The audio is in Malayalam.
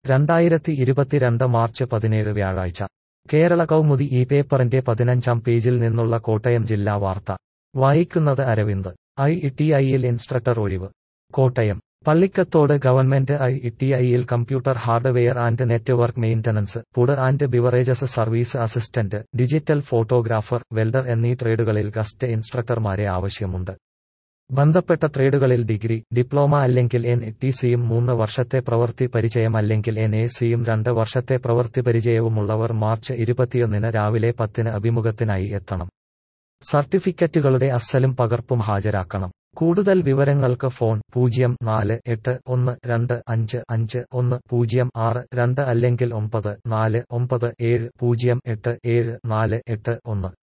രണ്ടായിരത്തി ഇരുപത്തിരണ്ട് മാർച്ച് പതിനേഴ് വ്യാഴാഴ്ച കേരള കൗമുദി ഈ പേപ്പറിന്റെ പതിനഞ്ചാം പേജിൽ നിന്നുള്ള കോട്ടയം ജില്ലാ വാർത്ത വായിക്കുന്നത് അരവിന്ദ് ഐ ടി ഐയിൽ ഇൻസ്ട്രക്ടർ ഒഴിവ് Kottayam Pallikkathodu government I T ഐയിൽ computer hardware and network maintenance food and beverages service assistant digital photographer welder എന്നീ ട്രേഡുകളിൽ ഗസ്റ്റ് ഇൻസ്ട്രക്ടർമാരെ ആവശ്യമുണ്ട് ബന്ധപ്പെട്ട ട്രേഡുകളിൽ ഡിഗ്രി ഡിപ്ലോമ അല്ലെങ്കിൽ എൻ ടി സിയും മൂന്ന് വർഷത്തെ പ്രവൃത്തി പരിചയം അല്ലെങ്കിൽ എൻ എ സിയും രണ്ട് വർഷത്തെ പ്രവൃത്തി പരിചയവുമുള്ളവർ മാർച്ച് ഇരുപത്തിയൊന്നിന് രാവിലെ പത്തിന് അഭിമുഖത്തിനായി എത്തണം സർട്ടിഫിക്കറ്റുകളുടെ അസലും പകർപ്പും ഹാജരാക്കണം കൂടുതൽ വിവരങ്ങൾക്ക് ഫോൺ പൂജ്യം നാല് എട്ട് ഒന്ന് രണ്ട് അഞ്ച് അഞ്ച് ഒന്ന് പൂജ്യം ആറ് രണ്ട് അല്ലെങ്കിൽ ഒമ്പത് നാല് ഒമ്പത് ഏഴ് പൂജ്യം എട്ട് ഏഴ് നാല് എട്ട് ഒന്ന്